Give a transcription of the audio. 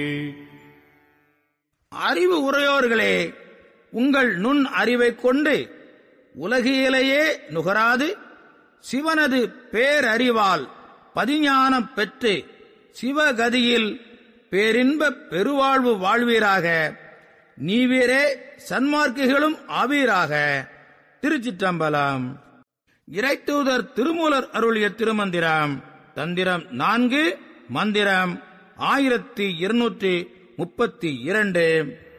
அறிவு உரையோர்களே உங்கள் நுண் அறிவைக் கொண்டு உலகியலையே நுகராது சிவனது பேரறிவால் பதிஞானம் பெற்று சிவகதியில் பேரின்ப பெருவாழ்வு வாழ்வீராக நீவீரே சன்மார்க்கிகளும் ஆவீராக திருச்சிற்றம்பலம் இறைத்தூதர் திருமூலர் அருளிய திருமந்திரம் தந்திரம் நான்கு மந்திரம் ஆயிரத்தி இருநூற்றி முப்பத்தி இரண்டு